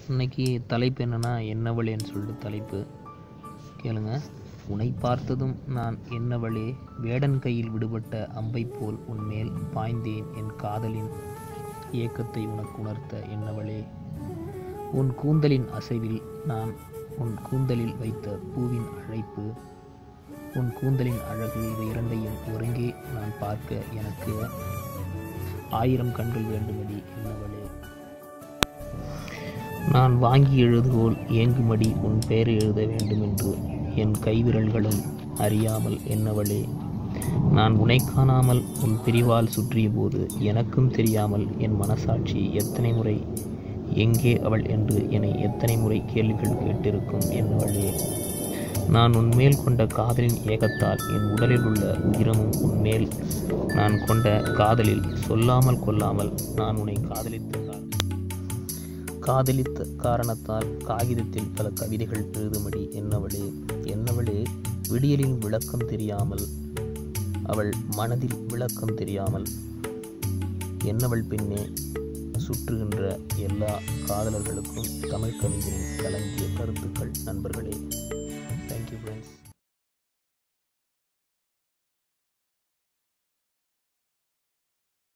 இன்னைக்கு தலைப்பு என்னென்னா என்னவளேன்னு சொல்லிட்டு தலைப்பு கேளுங்க உன்னை பார்த்ததும் நான் என்னவளே வேடன் கையில் விடுபட்ட அம்பை போல் உன்மேல் பாய்ந்தேன் என் காதலின் ஏக்கத்தை உனக்கு உணர்த்த என்னவளே உன் கூந்தலின் அசைவில் நான் உன் கூந்தலில் வைத்த பூவின் அழைப்பு உன் கூந்தலின் அழகு இவை இரண்டையும் ஒருங்கே நான் பார்க்க எனக்கு ஆயிரம் கண்கள் வேண்டுமடி என்னவளே நான் வாங்கி எழுதுகோல் ஏங்குமடி உன் பெயர் எழுத வேண்டுமென்று என் கைவிரல்களும் அறியாமல் என்னவளே நான் உன்னை காணாமல் உன் பிரிவால் சுற்றிய போது எனக்கும் தெரியாமல் என் மனசாட்சி எத்தனை முறை எங்கே அவள் என்று என்னை எத்தனை முறை கேள்விகள் கேட்டிருக்கும் என்னவளே நான் உன்மேல் கொண்ட காதலின் ஏகத்தால் என் உடலில் உள்ள உயிரமும் உன்மேல் நான் கொண்ட காதலில் சொல்லாமல் கொள்ளாமல் நான் உன்னை காதலித்த காரணம் காதலித்த காரணத்தால் காகிதத்தில் பல கவிதைகள் எழுதும்படி என்னவளே என்னவளே விடியலின் விளக்கம் தெரியாமல் அவள் மனதில் விளக்கம் தெரியாமல் என்னவள் பின்னே சுற்றுகின்ற எல்லா காதலர்களுக்கும் தமிழ் கவிஞரின் கலங்கிய கருத்துக்கள் நண்பர்களே